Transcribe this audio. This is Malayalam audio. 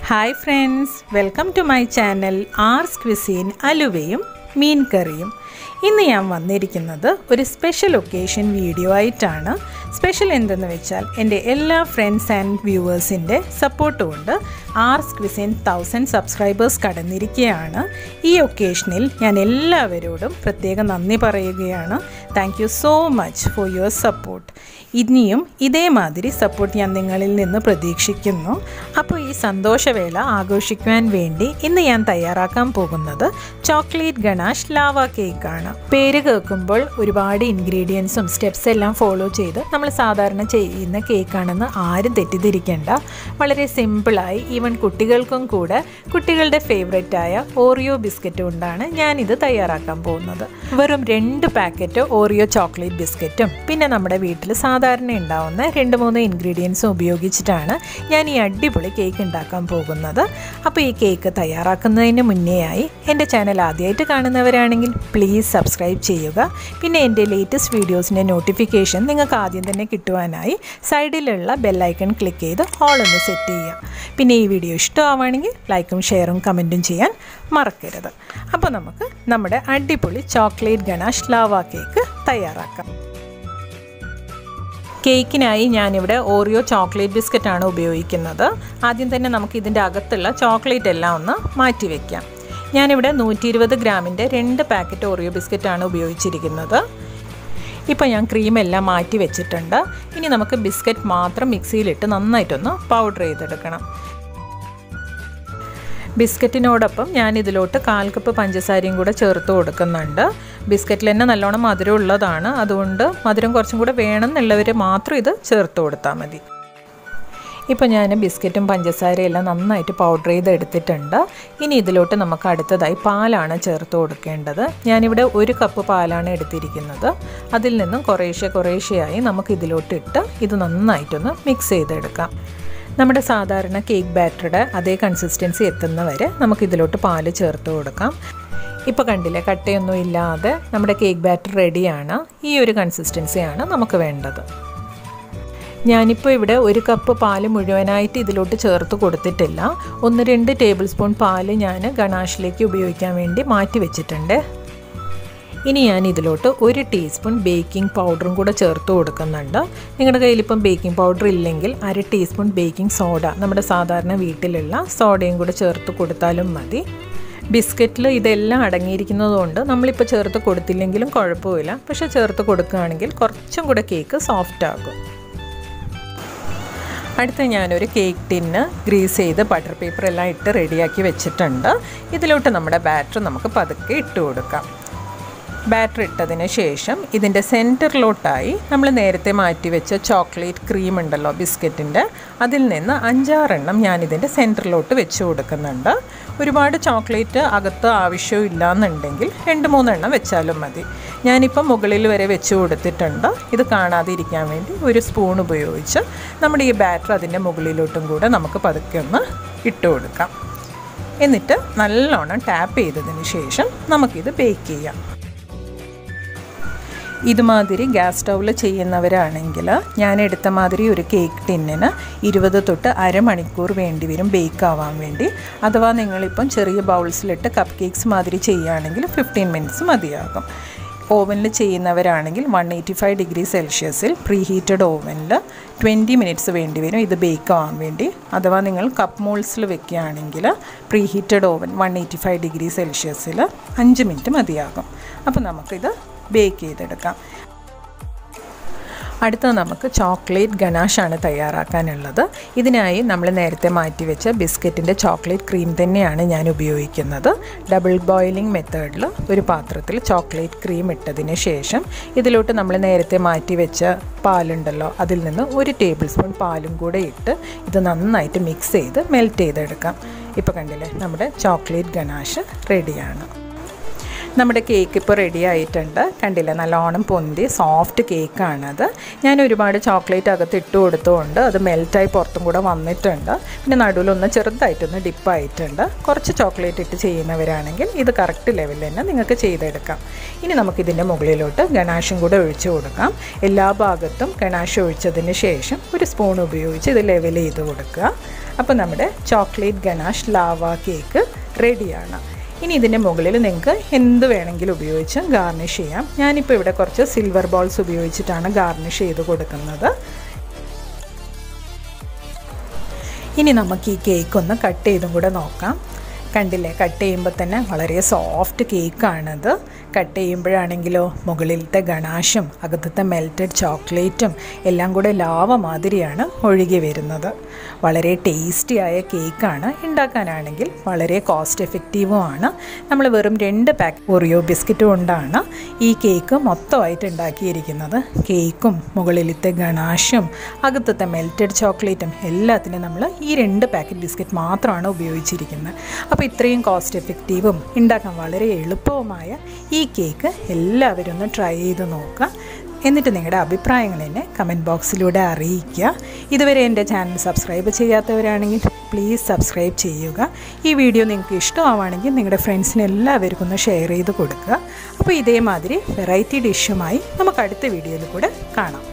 hi friends welcome to my channel R's cuisine അലുവയും മീൻ കറിയും ഇന്ന് ഞാൻ വന്നിരിക്കുന്നത് ഒരു സ്പെഷ്യൽ ഒക്കേഷൻ വീഡിയോ ആയിട്ടാണ് സ്പെഷ്യൽ എന്തെന്ന് വെച്ചാൽ എൻ്റെ എല്ലാ ഫ്രണ്ട്സ് ആൻഡ് വ്യൂവേഴ്സിൻ്റെ സപ്പോർട്ട് കൊണ്ട് ആർസ് ക്വിസിൻ തൗസൻഡ് സബ്സ്ക്രൈബേഴ്സ് കടന്നിരിക്കുകയാണ് ഈ ഒക്കേഷനിൽ ഞാൻ എല്ലാവരോടും പ്രത്യേകം നന്ദി പറയുകയാണ് thank you so much for your support ഇനിയും ഇതേമാതിരി സപ്പോർട്ട് ഞാൻ നിങ്ങളിൽ നിന്ന് പ്രതീക്ഷിക്കുന്നു അപ്പോൾ ഈ സന്തോഷവേള ആഘോഷിക്കുവാൻ വേണ്ടി ഇന്ന് ഞാൻ തയ്യാറാക്കാൻ പോകുന്നത് ചോക്ലേറ്റ് ഗണാഷ് ലാവ കേക്കാണ് പേര് കേൾക്കുമ്പോൾ ഒരുപാട് ഇൻഗ്രീഡിയൻസും സ്റ്റെപ്സ് എല്ലാം ഫോളോ ചെയ്ത് നമ്മൾ സാധാരണ ചെയ്യുന്ന കേക്കാണെന്ന് ആരും തെറ്റിദ്ധരിക്കേണ്ട വളരെ സിമ്പിളായി ഈവൻ കുട്ടികൾക്കും കൂടെ കുട്ടികളുടെ ഫേവറേറ്റായ ഓറിയോ ബിസ്ക്കറ്റ് കൊണ്ടാണ് ഞാനിത് തയ്യാറാക്കാൻ പോകുന്നത് വെറും രണ്ട് പാക്കറ്റ് ഓറിയോ ചോക്ലേറ്റ് ബിസ്ക്കറ്റും പിന്നെ നമ്മുടെ വീട്ടിൽ സാധാരണ ഉണ്ടാവുന്ന രണ്ട് മൂന്ന് ഇൻഗ്രീഡിയൻസും ഉപയോഗിച്ചിട്ടാണ് ഞാൻ ഈ അടിപൊളി കേക്ക് ഉണ്ടാക്കാൻ പോകുന്നത് അപ്പോൾ ഈ കേക്ക് തയ്യാറാക്കുന്നതിന് മുന്നേയായി എൻ്റെ ചാനൽ ആദ്യമായിട്ട് കാണുന്നവരാണെങ്കിൽ പ്ലീസ് സബ്സ്ക്രൈബ് ചെയ്യുക പിന്നെ എൻ്റെ ലേറ്റസ്റ്റ് വീഡിയോസിൻ്റെ നോട്ടിഫിക്കേഷൻ നിങ്ങൾക്ക് ആദ്യം തന്നെ കിട്ടുവാനായി സൈഡിലുള്ള ബെല്ലൈക്കൺ ക്ലിക്ക് ചെയ്ത് ഓൾ ഒന്ന് സെറ്റ് ചെയ്യുക പിന്നെ ഈ വീഡിയോ ഇഷ്ടമാവുകയാണെങ്കിൽ ലൈക്കും ഷെയറും കമൻറ്റും ചെയ്യാൻ മറക്കരുത് അപ്പോൾ നമുക്ക് നമ്മുടെ അടിപൊളി ചോക്ലേറ്റ് ഗണാഷ് ലാവ കേക്ക് തയ്യാറാക്കാം കേക്കിനായി ഞാനിവിടെ ഓറിയോ ചോക്ലേറ്റ് ബിസ്ക്കറ്റാണ് ഉപയോഗിക്കുന്നത് ആദ്യം തന്നെ നമുക്ക് ഇതിൻ്റെ അകത്തുള്ള ചോക്ലേറ്റ് എല്ലാം ഒന്ന് മാറ്റി വയ്ക്കാം ഞാനിവിടെ നൂറ്റി ഇരുപത് ഗ്രാമിൻ്റെ രണ്ട് പാക്കറ്റ് ഓറിയോ ബിസ്ക്കറ്റാണ് ഉപയോഗിച്ചിരിക്കുന്നത് ഇപ്പോൾ ഞാൻ ക്രീം എല്ലാം മാറ്റി വെച്ചിട്ടുണ്ട് ഇനി നമുക്ക് ബിസ്ക്കറ്റ് മാത്രം മിക്സിയിലിട്ട് നന്നായിട്ടൊന്ന് പൗഡർ ചെയ്തെടുക്കണം ബിസ്ക്കറ്റിനോടൊപ്പം ഞാൻ ഇതിലോട്ട് കാൽ കപ്പ് പഞ്ചസാരയും കൂടെ ചേർത്ത് കൊടുക്കുന്നുണ്ട് ബിസ്ക്കറ്റിൽ തന്നെ നല്ലോണം മധുരം ഉള്ളതാണ് അതുകൊണ്ട് മധുരം കുറച്ചും കൂടെ വേണമെന്നുള്ളവർ മാത്രം ഇത് ചേർത്ത് കൊടുത്താൽ മതി ഇപ്പോൾ ഞാൻ ബിസ്ക്കറ്റും പഞ്ചസാരയും എല്ലാം നന്നായിട്ട് പൗഡർ ചെയ്ത് എടുത്തിട്ടുണ്ട് ഇനി ഇതിലോട്ട് നമുക്ക് അടുത്തതായി പാലാണ് ചേർത്ത് കൊടുക്കേണ്ടത് ഞാനിവിടെ ഒരു കപ്പ് പാലാണ് എടുത്തിരിക്കുന്നത് അതിൽ നിന്നും കുറേശ്ശെ കുറേശ്ശെയായി നമുക്ക് ഇതിലോട്ട് ഇട്ട് ഇത് നന്നായിട്ടൊന്ന് മിക്സ് ചെയ്തെടുക്കാം നമ്മുടെ സാധാരണ കേക്ക് ബാറ്ററുടെ അതേ കൺസിസ്റ്റൻസി എത്തുന്നവരെ നമുക്ക് ഇതിലോട്ട് പാല് ചേർത്ത് കൊടുക്കാം ഇപ്പോൾ കണ്ടില്ലേ കട്ടയൊന്നും ഇല്ലാതെ നമ്മുടെ കേക്ക് ബാറ്റർ റെഡിയാണ് ഈ ഒരു കൺസിസ്റ്റൻസിയാണ് നമുക്ക് വേണ്ടത് ഞാനിപ്പോൾ ഇവിടെ ഒരു കപ്പ് പാല് മുഴുവനായിട്ട് ഇതിലോട്ട് ചേർത്ത് കൊടുത്തിട്ടില്ല ഒന്ന് രണ്ട് ടേബിൾ സ്പൂൺ പാല് ഞാൻ ഗണാഷിലേക്ക് ഉപയോഗിക്കാൻ വേണ്ടി മാറ്റി വെച്ചിട്ടുണ്ട് ഇനി ഞാൻ ഇതിലോട്ട് ഒരു ടീസ്പൂൺ ബേക്കിംഗ് പൗഡറും കൂടെ ചേർത്ത് കൊടുക്കുന്നുണ്ട് നിങ്ങളുടെ കയ്യിലിപ്പം ബേക്കിംഗ് പൗഡർ ഇല്ലെങ്കിൽ അര ടീസ്പൂൺ ബേക്കിംഗ് സോഡ നമ്മുടെ സാധാരണ വീട്ടിലുള്ള സോഡയും കൂടെ ചേർത്ത് കൊടുത്താലും മതി ബിസ്ക്കറ്റിൽ ഇതെല്ലാം അടങ്ങിയിരിക്കുന്നതുകൊണ്ട് നമ്മളിപ്പോൾ ചേർത്ത് കൊടുത്തില്ലെങ്കിലും കുഴപ്പമില്ല പക്ഷേ ചേർത്ത് കൊടുക്കുകയാണെങ്കിൽ കുറച്ചും കൂടെ കേക്ക് സോഫ്റ്റ് ആകും അടുത്ത ഞാനൊരു കേക്ക് ടിന്ന് ഗ്രീസ് ചെയ്ത് ബട്ടർ പേപ്പർ എല്ലാം ഇട്ട് റെഡിയാക്കി വെച്ചിട്ടുണ്ട് ഇതിലോട്ട് നമ്മുടെ ബാറ്റർ നമുക്ക് പതുക്കെ ഇട്ട് കൊടുക്കാം ബാറ്റർ ഇട്ടതിന് ശേഷം ഇതിൻ്റെ സെൻറ്ററിലോട്ടായി നമ്മൾ നേരത്തെ മാറ്റി വെച്ച ചോക്ലേറ്റ് ക്രീം ഉണ്ടല്ലോ ബിസ്ക്കറ്റിൻ്റെ അതിൽ നിന്ന് അഞ്ചാറെണ്ണം ഞാനിതിൻ്റെ സെൻറ്ററിലോട്ട് വെച്ച് കൊടുക്കുന്നുണ്ട് ഒരുപാട് ചോക്ലേറ്റ് അകത്ത് ആവശ്യമില്ല എന്നുണ്ടെങ്കിൽ രണ്ട് മൂന്നെണ്ണം വെച്ചാലും മതി ഞാനിപ്പം മുകളിൽ വരെ വെച്ച് കൊടുത്തിട്ടുണ്ട് ഇത് കാണാതെ ഇരിക്കാൻ വേണ്ടി ഒരു സ്പൂൺ ഉപയോഗിച്ച് നമ്മുടെ ഈ ബാറ്റർ അതിൻ്റെ മുകളിലോട്ടും കൂടെ നമുക്ക് പതുക്കെ ഒന്ന് ഇട്ട് കൊടുക്കാം എന്നിട്ട് നല്ലോണം ടാപ്പ് ചെയ്തതിന് ശേഷം നമുക്കിത് ബേക്ക് ചെയ്യാം ഇതുമാതിരി ഗ്യാസ് സ്റ്റൗവിൽ ചെയ്യുന്നവരാണെങ്കിൽ ഞാൻ എടുത്ത മാതിരി ഒരു കേക്ക് ടിന്നിന് ഇരുപത് തൊട്ട് അരമണിക്കൂർ വേണ്ടി വരും ബേക്ക് ആവാൻ വേണ്ടി അഥവാ നിങ്ങളിപ്പം ചെറിയ ബൗൾസിലിട്ട് കപ്പ് കേക്ക്സ് മാതിരി ചെയ്യുകയാണെങ്കിൽ ഫിഫ്റ്റീൻ മിനിറ്റ്സ് മതിയാകും ഓവനിൽ ചെയ്യുന്നവരാണെങ്കിൽ വൺ എയ്റ്റി ഫൈവ് ഡിഗ്രി സെൽഷ്യസിൽ പ്രീ ഹീറ്റഡ് ഓവനിൽ ട്വൻറ്റി മിനിറ്റ്സ് വേണ്ടി വരും ഇത് ബേക്ക് ആവാൻ വേണ്ടി അഥവാ നിങ്ങൾ കപ്പ് മോൾസിൽ വെക്കുകയാണെങ്കിൽ preheated oven one eighty five degree സെൽഷ്യസിൽ അഞ്ച് മിനിറ്റ് മതിയാകും അപ്പോൾ നമുക്കിത് ബേക്ക് ചെയ്തെടുക്കാം അടുത്ത നമുക്ക് ചോക്ലേറ്റ് ഗനാഷാണ് തയ്യാറാക്കാനുള്ളത് ഇതിനായി നമ്മൾ നേരത്തെ മാറ്റി വെച്ച ബിസ്ക്കറ്റിൻ്റെ ചോക്ലേറ്റ് ക്രീം തന്നെയാണ് ഞാൻ ഉപയോഗിക്കുന്നത് ഡബിൾ ബോയിലിംഗ് മെത്തേഡിൽ ഒരു പാത്രത്തിൽ ചോക്ലേറ്റ് ക്രീം ഇട്ടതിന് ശേഷം ഇതിലോട്ട് നമ്മൾ നേരത്തെ മാറ്റി വെച്ച പാലുണ്ടല്ലോ അതിൽ നിന്ന് ഒരു ടേബിൾ സ്പൂൺ പാലും കൂടെ ഇട്ട് ഇത് നന്നായിട്ട് മിക്സ് ചെയ്ത് മെൽറ്റ് ചെയ്തെടുക്കാം ഇപ്പോൾ കണ്ടില്ലേ നമ്മുടെ ചോക്ലേറ്റ് ഗനാഷ് റെഡിയാണ് നമ്മുടെ കേക്ക് ഇപ്പോൾ റെഡി ആയിട്ടുണ്ട് കണ്ടില്ല നല്ലോണം പൊന്തി സോഫ്റ്റ് കേക്കാണത് ഞാൻ ഒരുപാട് ചോക്ലേറ്റ് അകത്ത് ഇട്ട് കൊടുത്തുകൊണ്ട് അത് മെൽറ്റായി പുറത്തും കൂടെ വന്നിട്ടുണ്ട് പിന്നെ നടുവിലൊന്ന് ചെറുതായിട്ടൊന്ന് ഡിപ്പായിട്ടുണ്ട് കുറച്ച് ചോക്ലേറ്റ് ഇട്ട് ചെയ്യുന്നവരാണെങ്കിൽ ഇത് കറക്റ്റ് ലെവലിൽ തന്നെ നിങ്ങൾക്ക് ചെയ്തെടുക്കാം ഇനി നമുക്കിതിൻ്റെ മുകളിലോട്ട് ഗണാഷും കൂടെ ഒഴിച്ചു കൊടുക്കാം എല്ലാ ഭാഗത്തും ഗണാഷ് ഒഴിച്ചതിന് ശേഷം ഒരു സ്പൂൺ ഉപയോഗിച്ച് ഇത് ലെവൽ ചെയ്ത് കൊടുക്കുക അപ്പോൾ നമ്മുടെ ചോക്ലേറ്റ് ഗണാഷ് ലാവ കേക്ക് റെഡിയാണ് ഇനി ഇതിൻ്റെ മുകളിൽ നിങ്ങൾക്ക് എന്ത് വേണമെങ്കിലും ഉപയോഗിച്ച് ഗാർണിഷ് ചെയ്യാം ഞാനിപ്പോൾ ഇവിടെ കുറച്ച് സിൽവർ ബോൾസ് ഉപയോഗിച്ചിട്ടാണ് ഗാർണിഷ് ചെയ്ത് കൊടുക്കുന്നത് ഇനി നമുക്ക് ഈ കേക്ക് ഒന്ന് കട്ട് ചെയ്തും കൂടെ നോക്കാം കണ്ടില്ലേ കട്ട് ചെയ്യുമ്പോൾ തന്നെ വളരെ സോഫ്റ്റ് കേക്കാണിത് കട്ട് ചെയ്യുമ്പോഴാണെങ്കിലോ മുകളിലത്തെ ഗണാഷും അകത്തത്തെ മെൽറ്റഡ് ചോക്ലേറ്റും എല്ലാം കൂടെ ലാവ മാതിരിയാണ് ഒഴുകി വരുന്നത് വളരെ ടേസ്റ്റി ആയ കേക്കാണ് ഉണ്ടാക്കാനാണെങ്കിൽ വളരെ കോസ്റ്റ് എഫക്റ്റീവും ആണ് നമ്മൾ വെറും രണ്ട് പാക്ക് ഒറിയോ ബിസ്ക്കറ്റ് കൊണ്ടാണ് ഈ കേക്ക് മൊത്തമായിട്ട് ഉണ്ടാക്കിയിരിക്കുന്നത് കേക്കും മുകളിലത്തെ ഗണാഷും അകത്തത്തെ മെൽറ്റഡ് ചോക്ലേറ്റും എല്ലാത്തിനും നമ്മൾ ഈ രണ്ട് പാക്കറ്റ് ബിസ്ക്കറ്റ് മാത്രമാണ് ഉപയോഗിച്ചിരിക്കുന്നത് അപ്പോൾ ഇത്രയും കോസ്റ്റ് എഫക്റ്റീവും ഉണ്ടാക്കാൻ വളരെ എളുപ്പവുമായ ഈ കേക്ക് എല്ലാവരും ഒന്ന് ട്രൈ ചെയ്ത് നോക്കുക എന്നിട്ട് നിങ്ങളുടെ അഭിപ്രായങ്ങൾ എന്നെ കമൻറ്റ് ബോക്സിലൂടെ അറിയിക്കുക ഇതുവരെ എൻ്റെ ചാനൽ സബ്സ്ക്രൈബ് ചെയ്യാത്തവരാണെങ്കിൽ പ്ലീസ് സബ്സ്ക്രൈബ് ചെയ്യുക ഈ വീഡിയോ നിങ്ങൾക്ക് ഇഷ്ടമാവുകയാണെങ്കിൽ നിങ്ങളുടെ ഫ്രണ്ട്സിന് എല്ലാവർക്കും ഒന്ന് ഷെയർ ചെയ്ത് കൊടുക്കുക അപ്പോൾ ഇതേമാതിരി വെറൈറ്റി ഡിഷുമായി നമുക്ക് അടുത്ത വീഡിയോയിൽ കൂടെ കാണാം